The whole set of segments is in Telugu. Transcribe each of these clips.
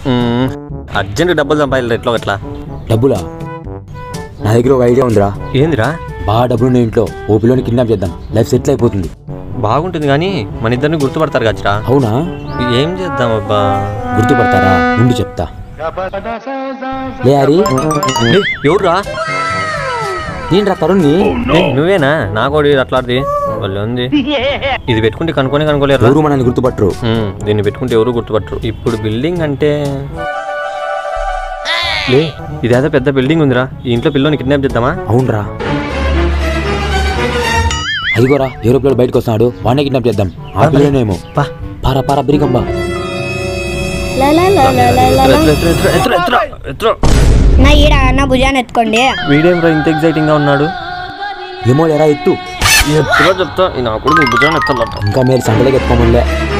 మ్మ్. అర్జెంట్ డబ్బులు సంపాదించాలి ఎట్లా అట్లా డబ్బులా నా దగ్గర ఒక ఐడియా ఉందిరా ఏందిరా బాగా డబ్బులు ఉన్న ఇంట్లో ఓపిలోని కిడ్నాప్ చేద్దాం లైఫ్ సెటిల్ అయిపోతుంది బాగుంటుంది కానీ మన ఇద్దరిని గుర్తుపడతారు గచ్చరా అవునా ఏం చేద్దాం అబ్బా గుర్తుపడతారా ముందు చెప్తా లే హరి ఏ, ఎవర్రా నేను రా తరుణ్ని ఏ, నువ్వేనా నాకోడి అట్లాంటిది వాళ్ళు ఉంది ఇది పెట్టుకుంటే కనుక్కొని కనుక్కోలేరు ఎవరు మనల్ని గుర్తుపట్టరు దీన్ని పెట్టుకుంటే ఎవరు గుర్తుపట్టరు ఇప్పుడు బిల్డింగ్ అంటే లే ఇదేదో పెద్ద బిల్డింగ్ ఉందిరా ఈ ఇంట్లో పిల్లని కిడ్నాప్ చేద్దామా అవునరా అదిగోరా ఏరోప్లేన్ బయటకు వస్తున్నాడు వాడినే కిడ్నాప్ చేద్దాం ఆ పిల్లనేమో పా పారా పారా బిరికంబా లా లా లా లా లా లా లా. ఎత్తురా, ఎత్తురా, ఎత్తురా, ఎత్తురా, ఎత్తురా. నా ఈడ నా భుజాన్ని ఎత్తుకోండి వీడేంరా ఇంత ఎగ్జైటింగ్ గా ఉన్నాడు ఏమో లేరా ఎత్తు ఎత్తుగా చెప్తా ఈ నా కొడుకు నీ భుజాన్ని ఎత్తాలట ఇంకా మీరు సంగతికి ఎత్తుకోమనిలే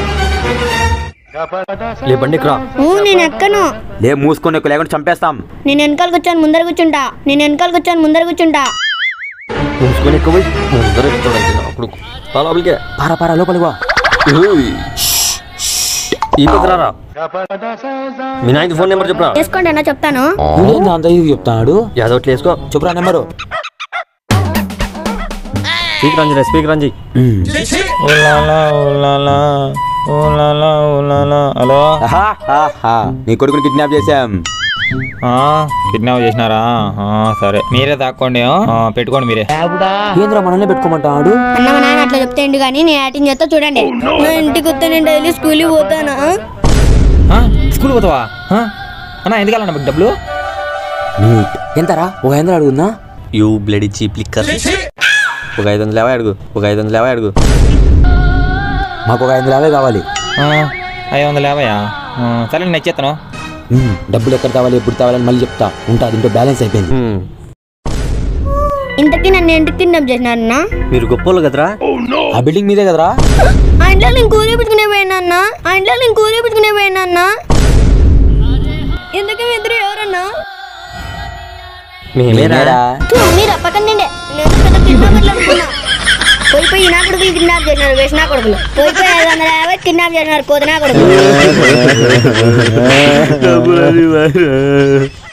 లే బండి రా ఊ, నేను ఎక్కను లే మూసుకొని ఎక్కువ లేకుండా చంపేస్తాం నేను వెనకాల కూర్చొని ముందర కూర్చుంటా నేను వెనకాల కూర్చొని ముందర కూర్చుంటా మూసుకొని ఎక్కువ పోయి ముందర ఎత్తాడంటే నా కొడుకు రా లోపలికే పారా పారా లోపలికి వా ఏయ్. ఈ పక్కన రా మీ నాయన ఫోన్ నెంబర్ చెప్పురా చేసుకోండి అన్న చెప్తాను నువ్వేంది అంత ఇది చెప్తాడు యాదో ఒకటి వేసుకో చెప్పురా number speaker Anji speaker Anji ఉమ్. ఊలాలా ఊలాలా ఊలాలా ఊలాలా హలో ఆహా, ఆహా. నీ కొడుకుని కిడ్నాప్ చేశాం ఆ, కిడ్నాప్ చేసినారా ఆ, సరే మీరే తాక్కోండి ఆ, పెట్టుకోండి మీరే ఏంద్రా మనల్ని పెట్టుకోమంటాడు అన్న మా నాన్న అట్లా చెప్తే ఎండు కానీ నేను యాక్టింగ్ చేస్తా చూడండి నా ఇంటికి వస్తే నేను డైలీ స్కూల్కి పోతానా ఆ, స్కూల్ పోతావా ఆ? అన్నా ఎందుకు వెళ్ళండి మీకు డబ్బులు నీట్ ఎంతరా ఒక ఐదు వందలు అడుగుందా యూ బ్లడీ చీప్ లిక్కర్ ఒక ఐదు వందలు లేవా అడుగు ఒక ఐదు వందలు లేవా అడుగు మాకు ఒక ఐదు వందల యాభై కావాలి ఆ, ఐదు వందల యాభైయా ఆ, సరే నేను ఇచ్చేస్తాను ఉమ్, డబ్బులు ఎక్కడ కావాలి ఎప్పుడు కావాలని మళ్ళీ చెప్తా ఉంటా దీంట్లో బ్యాలెన్స్ అయిపోయింది హ్మ్. ఇంతకీ నన్ను ఎందుకు కిడ్నాప్ చేసినారన్నా మీరు గొప్పోళ్ళు కదరా ఆ బిల్డింగ్ మీదే కదరా ఆ ఇంట్లో నేను కూర పెట్టుకునే పోయినా అన్న ఆ ఇంట్లో నేను కూర పెట్టుకునే పోయినా అన్న ఎందుకు మీ ఇద్దరు ఎవరన్నా మేమేరా మేమేరా. తూ, మీరు పక్కన నేను పెద్ద కిడ్నాపర్లు అనుకున్నా పోయి పోయి నా కొడుకులు కిడ్నాప్ చేసినారు వేసిన కొడుకులు పోయి పోయి ఐదు వందల యాభై కిడ్నాప్ చేసినారు కోదినా కొడుకులు